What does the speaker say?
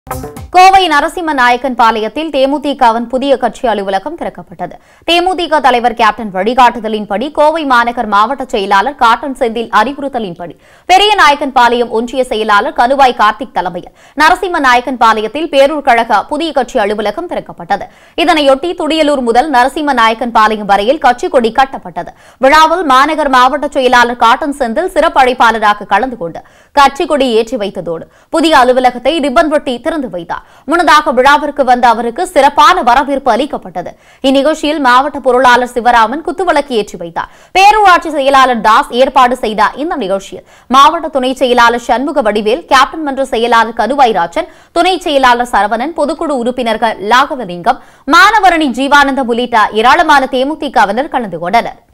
கோவை நரசிம்ம நாயக்கன் பாளையத்தில் தேமுதிகவின் புதிய கட்சி அலுவலகம் திறக்கப்பட்டது தேமுதிக தலைவர் கேப்டன் வழிகாட்டுதலின்படி கோவை மாநகர் மாவட்ட செயலாளர் காட்டன் செந்தில் அறிவுறுத்தலின்படி பெரிய நாயக்கன் பாளையம் ஒன்றிய செயலாளர் கனுவாய் கார்த்திக் தலைமையில் நரசிம்ம நாயக்கன் பாளையத்தில் பேரூர் கழக புதிய கட்சி அலுவலகம் திறக்கப்பட்டது இதனையொட்டி துடியலூர் முதல் நரசிம்ம நாயக்கன் பாளையம் வரையில் கட்சி கொடி கட்டப்பட்டது விழாவில் மாநகர் மாவட்ட செயலாளர் காட்டன் செந்தில் சிறப்பு அழைப்பாளராக கலந்து கொண்டு கட்சி கொடி ஏற்றி வைத்ததோடு புதிய அலுவலகத்தை ரிப்பன் வெட்டி திறந்து வைத்தார் முன்னதாக விழாவிற்கு வந்த அவருக்கு சிறப்பான வரவேற்பு அளிக்கப்பட்டது இந்நிகழ்ச்சியில் மாவட்ட பொருளாளர் சிவராமன் குத்துவிளக்கு ஏற்றி வைத்தார் பேரூராட்சி செயலாளர் தாஸ் ஏற்பாடு செய்த இந்த நிகழ்ச்சியில் மாவட்ட துணை செயலாளர் சண்முக வடிவேல் கேப்டன் மன்ற செயலாளர் கனுவாய்ராஜன் துணை செயலாளர் சரவணன் பொதுக்குழு உறுப்பினர்கள் லாகவலிங்கம் மானவரணி ஜீவானந்தம் உள்ளிட்ட ஏராளமான தேமுதிகவினர் கலந்து கொண்டனர்